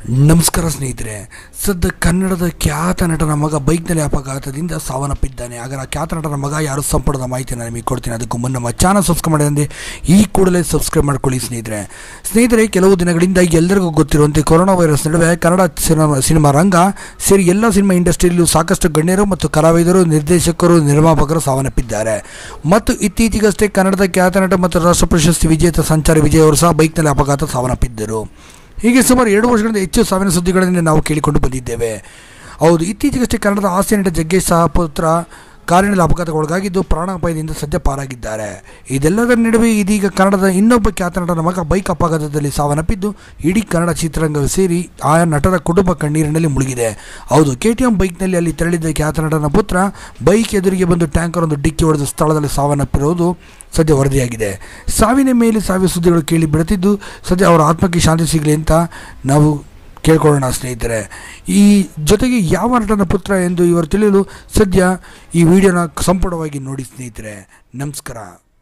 ನಮಸ್ಕಾರ ಸ್ನೇಹಿತರೆ ಸದ್ಯ ಕನ್ನಡದ ಖ್ಯಾತ ನಟನ ಮಗ ಬೈಕ್ನಲ್ಲಿ ಅಪಘಾತದಿಂದ ಸಾವನ್ನಪ್ಪಿದ್ದಾನೆ ಹಾಗಾದ್ರೆ ಆ ಖ್ಯಾತ ನಟನ ಮಗ ಯಾರು ಸಂಪೂರ್ಣದ ಮಾಹಿತಿ ನಾನು ನಿಮಗೆ ಕೊಡ್ತೀನಿ ಅದಕ್ಕೂ ಮುನ್ನ ನಮ್ಮ ಚಾನಲ್ ಸಬ್ಸ್ಕ್ರೈಬ್ ಮಾಡಿದಂತೆ ಈ ಕೂಡಲೇ ಸಬ್ಸ್ಕ್ರೈಬ್ ಮಾಡ್ಕೊಳ್ಳಿ ಸ್ನೇಹಿತರೆ ಸ್ನೇಹಿತರೆ ಕೆಲವು ದಿನಗಳಿಂದ ಎಲ್ಲರಿಗೂ ಗೊತ್ತಿರುವಂತೆ ಕೊರೋನಾ ವೈರಸ್ ನಡುವೆ ಕನ್ನಡ ಸಿನಿಮಾ ಸಿನಿಮಾ ರಂಗ ಸೇರಿ ಎಲ್ಲ ಸಿನಿಮಾ ಇಂಡಸ್ಟ್ರಿಯಲ್ಲೂ ಸಾಕಷ್ಟು ಗಣ್ಯರು ಮತ್ತು ಕಲಾವಿದರು ನಿರ್ದೇಶಕರು ನಿರ್ಮಾಪಕರು ಸಾವನ್ನಪ್ಪಿದ್ದಾರೆ ಮತ್ತು ಇತ್ತೀಚೆಗಷ್ಟೇ ಕನ್ನಡದ ಖ್ಯಾತ ನಟ ಮತ್ತು ರಾಷ್ಟ್ರ ಪ್ರಶಸ್ತಿ ವಿಜೇತ ಸಂಚಾರಿ ವಿಜಯ್ ಅವರು ಸಹ ಬೈಕ್ನಲ್ಲಿ ಅಪಘಾತ ಸಾವನ್ನಪ್ಪಿದ್ದರು ಹೀಗೆ ಸುಮಾರು ಎರಡು ವರ್ಷಗಳಿಂದ ಹೆಚ್ಚು ಸಾವಿನ ಸುದ್ದಿಗಳನ್ನು ನಾವು ಕೇಳಿಕೊಂಡು ಬಂದಿದ್ದೇವೆ ಹೌದು ಇತ್ತೀಚೆಗಷ್ಟೇ ಕನ್ನಡದ ಹಾಸ್ಯ ನಟ ಜಗ್ಗೇಶ್ ಸಹ ಪುತ್ರ ಕಾರಿನಲ್ಲಿ ಅಪಘಾತಕ್ಕೊಳಗಾಗಿದ್ದು ಪ್ರಾಣಾಪಾಯದಿಂದ ಸದ್ಯ ಪಾರಾಗಿದ್ದಾರೆ ಇದೆಲ್ಲದರ ನಡುವೆ ಇದೀಗ ಕನ್ನಡದ ಇನ್ನೊಬ್ಬ ಖ್ಯಾತ ನಟನ ಮಗ ಬೈಕ್ ಅಪಘಾತದಲ್ಲಿ ಸಾವನ್ನಪ್ಪಿದ್ದು ಇಡೀ ಕನ್ನಡ ಚಿತ್ರರಂಗ ಸೇರಿ ಆ ನಟರ ಕುಟುಂಬ ಕಣ್ಣೀರಿನಲ್ಲಿ ಮುಳುಗಿದೆ ಹೌದು ಕೆ ಟಿ ಎಂ ಬೈಕ್ನಲ್ಲಿ ಅಲ್ಲಿ ತೆರಳಿದ್ದ ಖ್ಯಾತ ನಟನ ಪುತ್ರ ಬೈಕ್ ಎದುರಿಗೆ ಬಂದು ಟ್ಯಾಂಕರ್ ಒಂದು ಡಿಕ್ಕಿ ಹೊಡೆದ ಸ್ಥಳದಲ್ಲಿ ಸಾವನ್ನಪ್ಪಿರುವುದು ಸದ್ಯ ವರದಿಯಾಗಿದೆ ಸಾವಿನ ಮೇಲೆ ಸಾವಿನ ಸುದ್ದಿಗಳು ಕೇಳಿ ಬಿಡುತ್ತಿದ್ದು ಸದ್ಯ ಅವರ ಆತ್ಮಕ್ಕೆ ಶಾಂತಿ ಸಿಗಲಿ ಅಂತ ನಾವು ಕೇಳ್ಕೊಳ್ಳೋಣ ಸ್ನೇಹಿತರೆ ಈ ಜೊತೆಗೆ ಯಾವ ನಟನ ಪುತ್ರ ಎಂದು ಇವರು ತಿಳಿಯಲು ಸದ್ಯ ಈ ವಿಡಿಯೋನ ಸಂಪೂರ್ಣವಾಗಿ ನೋಡಿ ಸ್ನೇಹಿತರೆ ನಮಸ್ಕಾರ